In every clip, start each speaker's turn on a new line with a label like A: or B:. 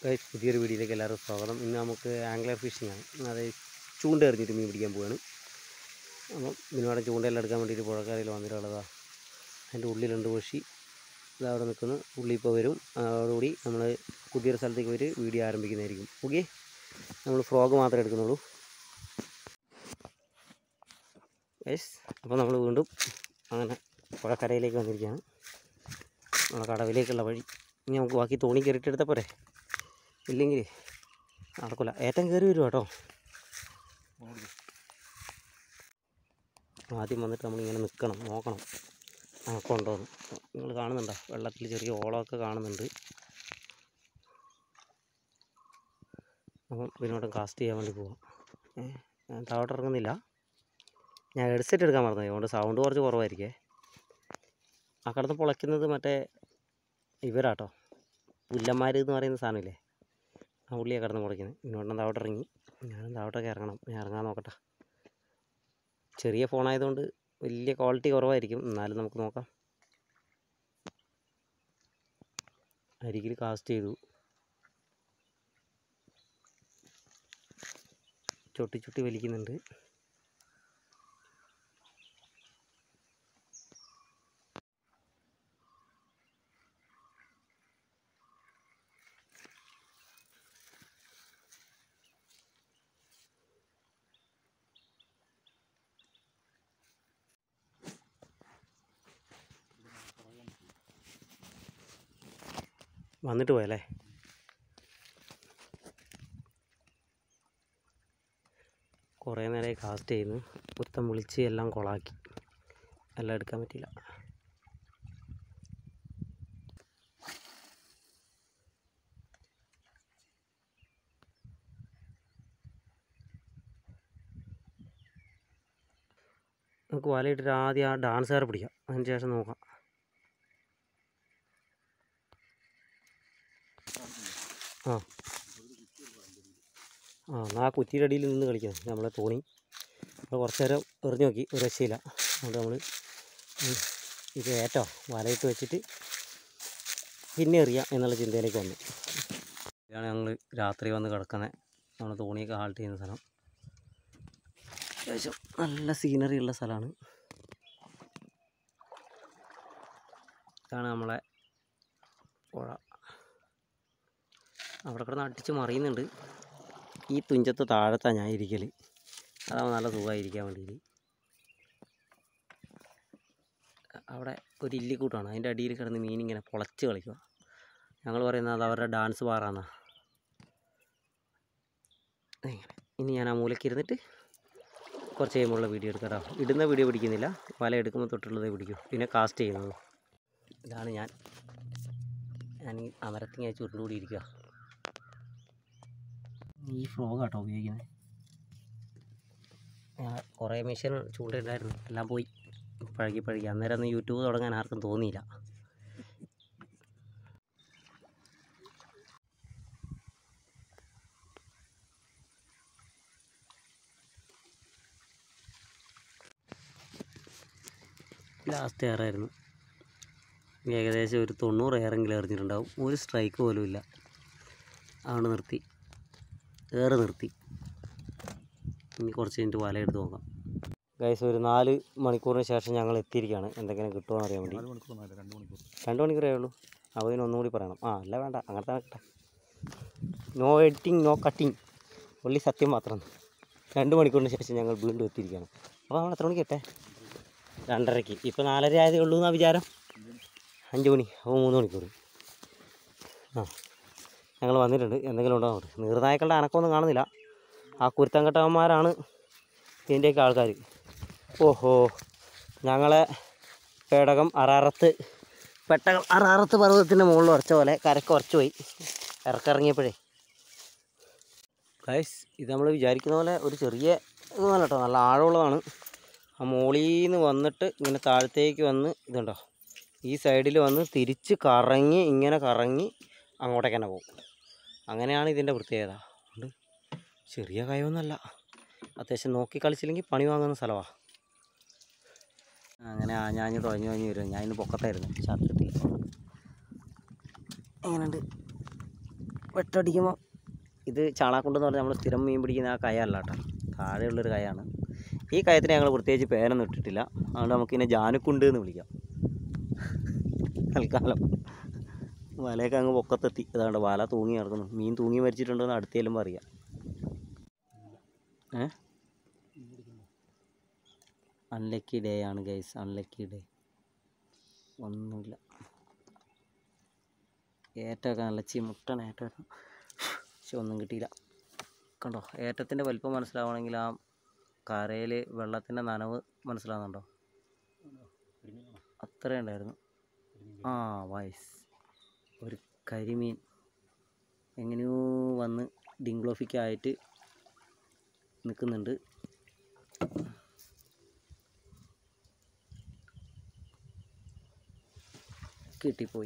A: Guys പുതിയൊരു വീഡിയോയിലേക്ക് എല്ലാവർക്കും സ്വാഗതം ഇന്ന് നമുക്ക് ആംഗ്ലർ ഫിഷിംഗ് ആണ് അതായത് ചൂണ്ട എറിഞ്ഞിട്ട് മീൻ പിടിക്കാൻ പോവാണ് അപ്പം ഇതിനോടെ ചൂണ്ടയെല്ലാം എടുക്കാൻ വേണ്ടിയിട്ട് പുഴക്കരയിൽ വന്നിട്ടുള്ളതാ അതിൻ്റെ ഉള്ളിലുണ്ട് പക്ഷി ഇത് അവിടെ നിൽക്കുന്നു പുള്ളി ഇപ്പോൾ വരും അതോടുകൂടി നമ്മൾ പുതിയൊരു സ്ഥലത്തേക്ക് ഒരു വീഡിയോ ആരംഭിക്കുന്നതായിരിക്കും ഓക്കെ നമ്മൾ ഫ്രോഗ് മാത്രമേ എടുക്കുന്നുള്ളൂ ഗൈസ് അപ്പോൾ നമ്മൾ വീണ്ടും അങ്ങനെ പുഴക്കരയിലേക്ക് വന്നിരിക്കുകയാണ് നമ്മളെ കടവിലേക്കുള്ള വഴി ഇനി നമുക്ക് ബാക്കി തോണി കയറിയിട്ട് എടുത്താൽ പോരെ ഇല്ലെങ്കിൽ നടക്കില്ല ഏറ്റം കയറി വരും കേട്ടോ ആദ്യം വന്നിട്ട് നമ്മളിങ്ങനെ നിൽക്കണം നോക്കണം അണക്കമുണ്ടോന്ന് നിങ്ങൾ കാണുന്നുണ്ടോ വെള്ളത്തിൽ ചെറിയ ഓളമൊക്കെ കാണുന്നുണ്ട് അപ്പം ഇതിനോട്ടും കാസ്റ്റ് ചെയ്യാൻ വേണ്ടി പോവാം ഏ, ഞാൻ താഴോട്ട് ഇറങ്ങുന്നില്ല ഞാൻ ഹെഡ്സെറ്റ് എടുക്കാൻ മറന്നു അതുകൊണ്ട് സൗണ്ട് കുറച്ച് കുറവായിരിക്കേ ആ കിടന്ന് പൊളയ്ക്കുന്നത് മറ്റേ ഇവരാട്ടോ പുല്ലന്മാർ എന്ന് പറയുന്ന സാധനമില്ലേ ആ പുള്ളിയാണ് കിടന്ന് മുടക്കുന്നത് ഇന്നോട്ടം താവോട്ട് ഇറങ്ങി ഞാനും താവോട്ടൊക്കെ ഇറങ്ങണം ഞാൻ ഇറങ്ങാൻ നോക്കട്ടെ ചെറിയ ഫോണായതുകൊണ്ട് വലിയ ക്വാളിറ്റി കുറവായിരിക്കും എന്നാലും നമുക്ക് നോക്കാം അരികിൽ കാസ്റ്റ് ചെയ്തു ചൊട്ടി ചുട്ടി വലിക്കുന്നുണ്ട് വന്നിട്ട് പോയല്ലേ കുറേ നേരമായി കാസ്റ്റ് ചെയ്യുന്നു പുത്തം വിളിച്ച് എല്ലാം കൊളാക്കി എല്ലാം എടുക്കാൻ പറ്റിയില്ല നമുക്ക് വലയിട്ടിട്ട് ആദ്യം ആ ഡാൻസുകാരെ പിടിക്കാം അതിന് ശേഷം നോക്കാം ആ ആ എന്നാ ആ കുറ്റിയുടെ അടിയിൽ നിന്ന് കളിക്കണം നമ്മളെ തോണി അപ്പോൾ കുറച്ച് നേരം എറിഞ്ഞു നോക്കി ഒരു രക്ഷയില്ല അതുകൊണ്ട് നമ്മൾ ഇത് ഏറ്റോ വലയിട്ട് വെച്ചിട്ട് പിന്നെ എറിയാം എന്നുള്ള ചിന്തയിലേക്ക് വന്നു ഇതാണ് ഞങ്ങൾ രാത്രി വന്ന് കിടക്കുന്നത് നമ്മൾ തോണിയൊക്കെ ഹാൾട്ട് ചെയ്യുന്ന സ്ഥലം അത്യാവശ്യം നല്ല സീനറി ഉള്ള സ്ഥലമാണ് ഇതാണ് നമ്മളെ പുഴ അവിടെ കിടന്ന് അടിച്ച് മറിയുന്നുണ്ട് ഈ തുഞ്ചത്ത് താഴത്താണ് ഞാൻ ഇരിക്കൽ അതാവുമ്പോൾ നല്ല സുഖമായിരിക്കാൻ വേണ്ടിയിട്ട് അവിടെ ഒരു ഇല്ലിക്കൂട്ടാണ് അതിൻ്റെ അടിയിൽ കിടന്ന് മീനിങ്ങനെ പൊളച്ച് കളിക്കുക ഞങ്ങൾ പറയുന്നത് അത് അവരുടെ ഡാൻസ് ബാറാന്നാ ഇങ്ങനെ ഇനി ഞാൻ ആ മൂലയ്ക്ക് ഇരുന്നിട്ട് കുറച്ച് കഴിയുമ്പോഴുള്ള വീഡിയോ എടുക്കാം കേട്ടോ ഇടുന്ന വീഡിയോ പിടിക്കുന്നില്ല വല എടുക്കുമ്പോൾ തൊട്ടുള്ളതേ പിടിക്കൂ പിന്നെ കാസ്റ്റ് ചെയ്യുന്നത് ഇതാണ് ഞാൻ ഞാൻ ഈ അമരത്തിങ്ങനെ ചുരുണ്ടുകൂടി ഇരിക്കുക ഈ ഫ്രോഗ് കേട്ടോ ഉപയോഗിക്കുന്നത് കുറേ മെഷീൻ ചൂണ്ടയുണ്ടായിരുന്നു എല്ലാം പോയി പഴകി പഴകി അന്നേരം ഒന്നും യൂട്യൂബ് തുടങ്ങാൻ ആർക്കും തോന്നിയില്ല ലാസ്റ്റ് എയറായിരുന്നു ഏകദേശം ഒരു തൊണ്ണൂറ് എയറെങ്കിലും എറിഞ്ഞിട്ടുണ്ടാവും ഒരു സ്ട്രൈക്ക് പോലും ഇല്ല അതുകൊണ്ട് നിർത്തി ഏറെ നിർത്തി ഇനി കുറച്ച് കഴിഞ്ഞിട്ട് വല എടുത്ത് നോക്കാം ഗൈസ് ഒരു നാല് മണിക്കൂറിന് ശേഷം ഞങ്ങൾ എത്തിയിരിക്കുകയാണ് എന്തെങ്കിലും കിട്ടുമോ എന്ന് അറിയാൻ വേണ്ടി
B: നാല് മണിക്കൂറൊന്നുമല്ല രണ്ട് മണിക്കൂർ
A: രണ്ട് മണിക്കൂറേ ഉള്ളൂ അപ്പോൾ ഇതിന് ഒന്നും കൂടി പറയണം ആ അല്ല വേണ്ട അങ്ങനത്തെ കിട്ടെ നോ എഡിറ്റിംഗ് നോ കട്ടിങ് ഉള്ളി സത്യം മാത്രം രണ്ട് മണിക്കൂറിന് ശേഷം ഞങ്ങൾ വീണ്ടും എത്തിയിരിക്കുകയാണ് അപ്പോൾ നമ്മൾ എത്ര മണിക്ക് എട്ടെ രണ്ടരയ്ക്ക് ഇപ്പോൾ നാലര ആയതേ ഉള്ളൂ എന്നാ വിചാരം അഞ്ച് മണി അപ്പോൾ മൂന്ന് മണിക്കൂർ ആ ഞങ്ങൾ വന്നിട്ടുണ്ട് എന്തെങ്കിലും ഉണ്ടോ നോട്ട് നീർനായക്കളുടെ അനക്കമൊന്നും കാണുന്നില്ല ആ കുരുത്തങ്കട്ടവന്മാരാണ് ഇതിൻ്റെയൊക്കെ ആൾക്കാർ ഓഹോ ഞങ്ങളെ പേടകം അറാറത്ത് പെട്ടകം അറാറത്ത് പർവ്വതത്തിൻ്റെ മുകളിൽ ഉറച്ച പോലെ കരക്ക് ഉറച്ചു പോയി ഇറക്കിറങ്ങിയപ്പോഴേ ഗൈസ് ഇത് നമ്മൾ വിചാരിക്കുന്ന പോലെ ഒരു ചെറിയ ഇതൊന്നല്ല കേട്ടോ നല്ല ആഴമുള്ളതാണ് ആ മോളിൽ നിന്ന് വന്നിട്ട് ഇങ്ങനെ താഴത്തേക്ക് വന്ന് ഇതുണ്ടോ ഈ സൈഡിൽ വന്ന് തിരിച്ച് കറങ്ങി ഇങ്ങനെ കറങ്ങി അങ്ങോട്ടേക്ക് തന്നെ പോകും അങ്ങനെയാണ് ഇതിൻ്റെ പ്രത്യേകത ഉണ്ട് ചെറിയ കയമൊന്നുമല്ല അത്യാവശ്യം നോക്കി കളിച്ചില്ലെങ്കിൽ പണി വാങ്ങുന്ന സ്ഥലമാണ് അങ്ങനെ ആഞ്ഞാഞ്ഞ് തുഴഞ്ഞു തുഴഞ്ഞ് വരും ഞാൻ ഇന്ന് പൊക്കത്തായിരുന്നു ഷർട്ടിട്ടില്ല എങ്ങനെയുണ്ട് വെട്ടടിക്കുമ്പോൾ ഇത് ചാണാക്കുണ്ടെന്ന് പറഞ്ഞാൽ നമ്മൾ സ്ഥിരം മീൻ പിടിക്കുന്ന ആ കയല്ല കേട്ടോ താഴെയുള്ളൊരു കയയാണ് ഈ കയത്തിന് ഞങ്ങൾ പ്രത്യേകിച്ച് പേരൊന്നും ഇട്ടിട്ടില്ല അതുകൊണ്ട് നമുക്കിതിനെ ജാനുക്കുണ്ട് എന്ന് വിളിക്കാം തൽക്കാലം വലയൊക്കെ അങ്ങ് പൊക്കത്തെത്തി അതാണ്ട് വല തൂങ്ങി കിടക്കുന്നു മീൻ തൂങ്ങി മരിച്ചിട്ടുണ്ടോ എന്ന് അടുത്തേലും പറയാം ഏ അൺലക്കി ഡേ ആണ് ഗൈസ് അൺലക്കി ഡേ ഒന്നുമില്ല ഏറ്റമൊക്കെ നല്ല ചിമുട്ടൻ ഏറ്റമായിരുന്നു പക്ഷെ ഒന്നും കിട്ടിയില്ല കണ്ടോ ഏറ്റത്തിൻ്റെ വലിപ്പം മനസ്സിലാവണമെങ്കിൽ ആ കരയിൽ വെള്ളത്തിൻ്റെ നനവ് മനസ്സിലാവുന്നുണ്ടോ അത്രേ ഉണ്ടായിരുന്നു ആ വയസ് ഒരു കരിമീൻ എങ്ങനെയോ വന്ന് ഡിംഗ്ലോഫിക്കായിട്ട് നിൽക്കുന്നുണ്ട് കിട്ടിപ്പോയി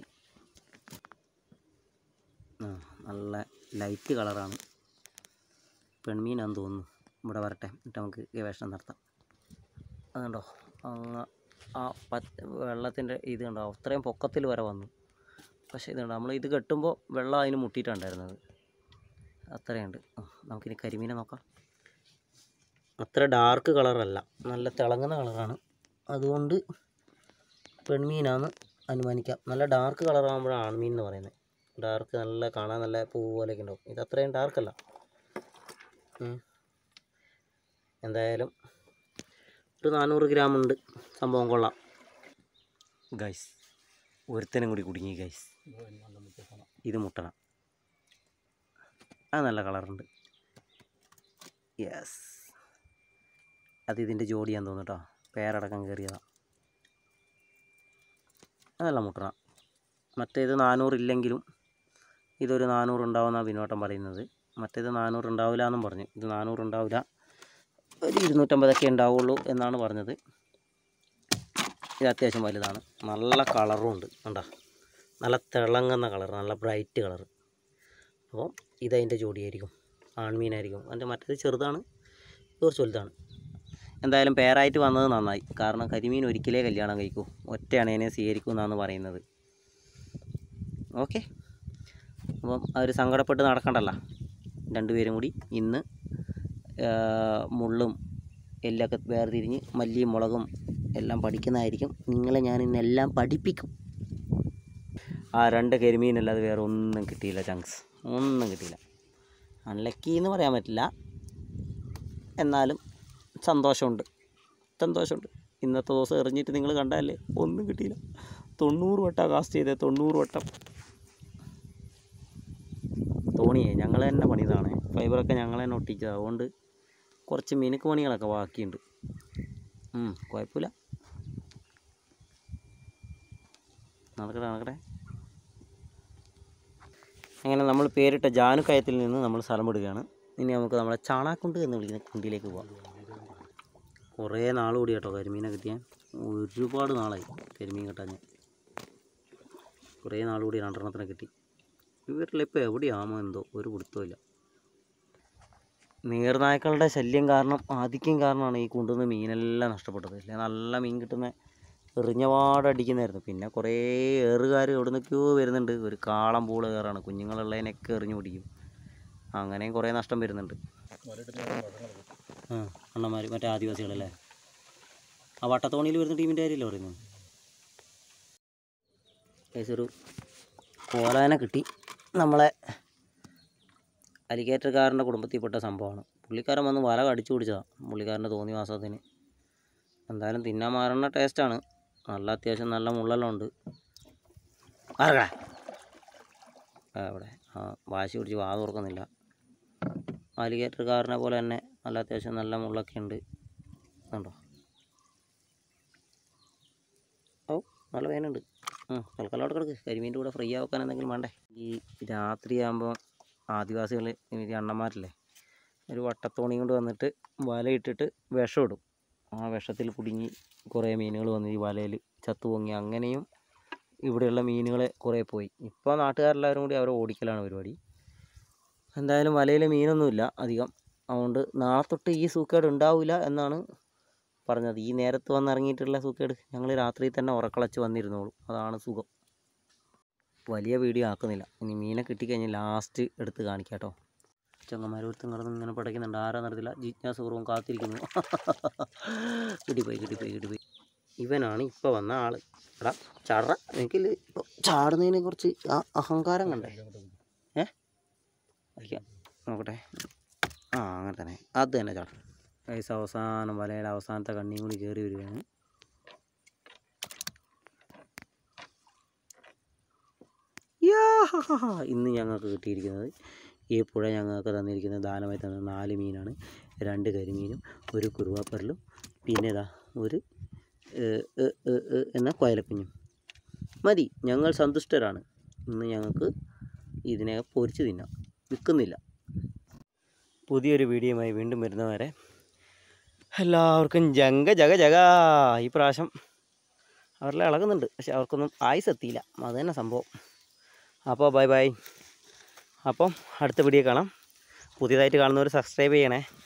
A: ആ നല്ല ലൈറ്റ് കളറാണ് പെൺമീനാന്ന് തോന്നുന്നു ഇവിടെ വരട്ടെ എന്നിട്ട് നമുക്ക് ഗവേഷണം നടത്താം അതുണ്ടോ അങ്ങ് ആ പച്ച വെള്ളത്തിൻ്റെ ഇത് കണ്ടോ അത്രയും പൊക്കത്തിൽ വരെ വന്നു പക്ഷേ ഇതുണ്ട് നമ്മൾ ഇത് കെട്ടുമ്പോൾ വെള്ളം അതിന് മുട്ടിയിട്ടുണ്ടായിരുന്നത് അത്രയുണ്ട് ആ, നമുക്കിനി കരിമീനെ നോക്കാം അത്ര ഡാർക്ക് കളറല്ല നല്ല തിളങ്ങുന്ന കളറാണ് അതുകൊണ്ട് പെൺമീനാന്ന് അനുമാനിക്കാം നല്ല ഡാർക്ക് കളറാകുമ്പോഴാണ് ആൺമീൻ എന്ന് പറയുന്നത് ഡാർക്ക് നല്ല കാണാൻ നല്ല പൂ പോലെയൊക്കെ ഉണ്ടാവും ഇത് അത്രയും ഡാർക്കല്ല ഉം. എന്തായാലും ഒരു നാനൂറ് ഗ്രാം ഉണ്ട് സംഭവം കൊള്ളാം ഗൈസ് ഒരുത്തനും കൂടി കുടുങ്ങി ഗൈസ് ഇത് മുട്ടണ അത് നല്ല കളറുണ്ട് യെസ് അത് ഇതിൻ്റെ ജോഡിയാന്ന് തോന്നുന്നു കേട്ടോ പേരടക്കം കയറിയതാണ് അതല്ല മുട്ടണ മറ്റേത് നാനൂറില്ലെങ്കിലും ഇതൊരു നാനൂറ് ഉണ്ടാവുമെന്നാണ് ബിനോട്ടം പറയുന്നത് മറ്റേത് നാനൂറ് ഉണ്ടാവില്ല എന്നും പറഞ്ഞു ഇത് നാനൂറ് ഉണ്ടാവില്ല ഒരു ഇരുന്നൂറ്റമ്പതൊക്കെ ഉണ്ടാവുള്ളൂ എന്നാണ് പറഞ്ഞത് ഇത് അത്യാവശ്യം വലുതാണ് നല്ല കളറും ഉണ്ട് കണ്ടോ നല്ല തിളങ്ങുന്ന കളർ നല്ല ബ്രൈറ്റ് കളർ അപ്പോൾ ഇതതിൻ്റെ ജോഡിയായിരിക്കും ആൺമീനായിരിക്കും അതിൻ്റെ മറ്റേത് ചെറുതാണ് ഇത് കുറച്ച് വലുതാണ് എന്തായാലും പേരായിട്ട് വന്നത് നന്നായി കാരണം കരിമീൻ ഒരിക്കലേ കല്യാണം കഴിക്കൂ ഒറ്റ അണേനെ സ്വീകരിക്കൂ എന്നാണ് പറയുന്നത് ഓക്കെ അപ്പം അവർ സങ്കടപ്പെട്ട് നടക്കണ്ടല്ലോ രണ്ടുപേരും കൂടി ഇന്ന് ആ, മുള്ളും എല്ലൊക്കെ വേർതിരിഞ്ഞ് മല്ലിയും മുളകും എല്ലാം പഠിക്കുന്നതായിരിക്കും നിങ്ങളെ ഞാൻ ഇന്നെല്ലാം പഠിപ്പിക്കും ആ രണ്ട് കരിമീനല്ലാതെ വേറെ ഒന്നും കിട്ടിയില്ല ചങ്ക്സ് ഒന്നും കിട്ടിയില്ല അൺലക്കി എന്ന് പറയാൻ പറ്റില്ല എന്നാലും സന്തോഷമുണ്ട് സന്തോഷമുണ്ട് ഇന്നത്തെ ദിവസം എറിഞ്ഞിട്ട് നിങ്ങൾ കണ്ടല്ലേ ഒന്നും കിട്ടിയില്ല തൊണ്ണൂറ് വട്ടം കാസ്റ്റ് ചെയ്തത് തൊണ്ണൂറ് വട്ടം തോണിയേ ഞങ്ങൾ തന്നെ പണിതാണ് ഫൈബറൊക്കെ ഞങ്ങൾ തന്നെ ഒട്ടിച്ചത് അതുകൊണ്ട് കുറച്ച് മിനുക്ക് പണികളൊക്കെ ബാക്കിയുണ്ട് ഉം, കുഴപ്പമില്ല നടക്കട്ടെ നടക്കട്ടെ അങ്ങനെ നമ്മൾ പേരിട്ട ജാനുക്കയത്തിൽ നിന്ന് നമ്മൾ സ്ഥലം വിടുകയാണ് ഇനി നമുക്ക് നമ്മളെ ചാണാക്കുണ്ട് എന്ന് വിളിക്കുന്ന കുണ്ടിയിലേക്ക് പോവാം കുറേ നാൾ കൂടി കേട്ടോ കരിമീനെ കിട്ടിയാൽ ഒരുപാട് നാളായി കരിമീൻ കിട്ടാൻ കുറേ നാൾ കൂടി രണ്ടെണ്ണത്തിനെ കിട്ടി ഇവരിലിപ്പോൾ എവിടെയാമോ എന്തോ ഒരു പിടുത്തമില്ല നീർനായ്ക്കളുടെ ശല്യം കാരണം ആധിക്യം കാരണമാണ് ഈ കൊണ്ടുവന്ന് മീനെല്ലാം നഷ്ടപ്പെട്ടത് അല്ലെ നല്ല മീൻ കിട്ടുന്ന എറിഞ്ഞപാടടിക്കുന്നതായിരുന്നു പിന്നെ കുറേ ഏറുകാർ എവിടെ നിന്നൊക്കെയോ വരുന്നുണ്ട് ഒരു കാളം പൂള് കയറാണ് കുഞ്ഞുങ്ങളുള്ളതിനൊക്കെ എറിഞ്ഞു പിടിക്കും അങ്ങനെയും കുറേ നഷ്ടം വരുന്നുണ്ട് ആ അണ്ണന്മാർ മറ്റേ ആദിവാസികളല്ലേ ആ വട്ടത്തോണിയിൽ വരുന്ന ടീമിൻ്റെ കാര്യമല്ലേ പറയുന്നത് ഏകദേശം കോലാനെ കിട്ടി നമ്മളെ അലിഗേറ്റർക്കാരൻ്റെ കുടുംബത്തിൽപ്പെട്ട സംഭവമാണ് പുള്ളിക്കാരൻ വന്ന് വല കടിച്ചു പിടിച്ചതാണ് പുള്ളിക്കാരൻ്റെ തോന്നി മാസത്തിന് എന്തായാലും തിന്നാൻ മാറുന്ന ടേസ്റ്റാണ് നല്ല അത്യാവശ്യം നല്ല മുള്ളെല്ലാം ഉണ്ട് ആർക്കടാ ആ ഇവിടെ ആ വാശി പിടിച്ച് വാ തുറക്കുന്നില്ല അലിഗേറ്റർക്കാരനെ പോലെ തന്നെ നല്ല അത്യാവശ്യം നല്ല മുള്ളൊക്കെ ഉണ്ട് കണ്ടോ ഓ നല്ല വേനുണ്ട് ഉം, തൽക്കാലം അവിടെ കിടക്ക് കരിമീൻ്റെ കൂടെ ഫ്രീ ആക്കാൻ എന്തെങ്കിലും വേണ്ടേ ഈ രാത്രിയാകുമ്പോൾ ആദിവാസികൾ ഈ അണ്ണന്മാരില്ലേ ഒരു വട്ടത്തോണി കൊണ്ട് വന്നിട്ട് വലയിട്ടിട്ട് വിഷം ഇടും ആ വിഷത്തിൽ കുടുങ്ങി കുറേ മീനുകൾ വന്ന് ഈ വലയിൽ ചത്തു പൊങ്ങി അങ്ങനെയും ഇവിടെയുള്ള മീനുകളെ കുറേ പോയി ഇപ്പോൾ നാട്ടുകാരെല്ലാവരും കൂടി അവരെ ഓടിക്കലാണ് പരിപാടി എന്തായാലും വലയിൽ മീനൊന്നുമില്ല അധികം അതുകൊണ്ട് നാളെ തൊട്ട് ഈ സൂക്കേട് ഉണ്ടാവില്ല എന്നാണ് പറഞ്ഞത് ഈ നേരത്ത് വന്നിറങ്ങിയിട്ടുള്ള സൂക്കേട് ഞങ്ങൾ രാത്രി തന്നെ ഉറക്കളച്ച് വന്നിരുന്നോളൂ അതാണ് സുഖം വലിയ വീഡിയോ ആക്കുന്നില്ല ഇനി മീനെ കിട്ടിക്കഴിഞ്ഞാൽ ലാസ്റ്റ് എടുത്ത് കാണിക്കാം കേട്ടോ ചങ്ങന്മാരോടത്തും കിടന്ന് ഇങ്ങനെ പടയ്ക്കുന്നുണ്ട് ആരാ നടത്തില്ല ജിജ്ഞാസപൂർവ്വം കാത്തിരിക്കുന്നു കിട്ടിപ്പോയി കിട്ടിപ്പോയി കിട്ടിപ്പോയി ഇവനാണ് ഇപ്പോൾ വന്ന ആള് എടാ ചാടറ എനിക്കില്ല ഇപ്പോൾ ചാടുന്നതിനെ കുറിച്ച് ആ അഹങ്കാരം കണ്ടേ ഏ അയക്കാം നോക്കട്ടെ ആ അങ്ങനെ തന്നെ അത് തന്നെ ചാടും പൈസ അവസാനം വലയുടെ അവസാനത്തെ കണ്ണിയും കൂടി കയറി വരികയാണ് യാ ഹ ഹ ഹ. ഇന്ന് ഞങ്ങൾക്ക് കിട്ടിയിരിക്കുന്നത് ഈ പുഴ ഞങ്ങൾക്ക് തന്നിരിക്കുന്നത് ദാനമായി തന്ന നാല് മീനാണ് രണ്ട് കരിമീനും ഒരു കുറുവാപ്പരലും പിന്നെ ഇതാ ഒരു ഏ, ഏ, ഏ, ഏ എന്ന കോയലക്കുഞ്ഞും മതി ഞങ്ങൾ സന്തുഷ്ടരാണ് ഇന്ന് ഞങ്ങൾക്ക് ഇതിനെ പൊരിച്ച് തിന്നാം വിൽക്കുന്നില്ല പുതിയൊരു വീഡിയോയുമായി വീണ്ടും വരുന്നവരെ എല്ലാവർക്കും ജങ്ക ജഗ ജഗ ഈ പ്രാവശ്യം അവരെല്ലാം ഇളകുന്നുണ്ട് പക്ഷെ അവർക്കൊന്നും ആയുസ് എത്തിയില്ല അത് തന്നെ സംഭവം അപ്പോൾ ബൈ ബൈ അപ്പം അടുത്ത വീഡിയോ കാണാം പുതിയതായിട്ട് കാണുന്നവർ സബ്സ്ക്രൈബ് ചെയ്യണേ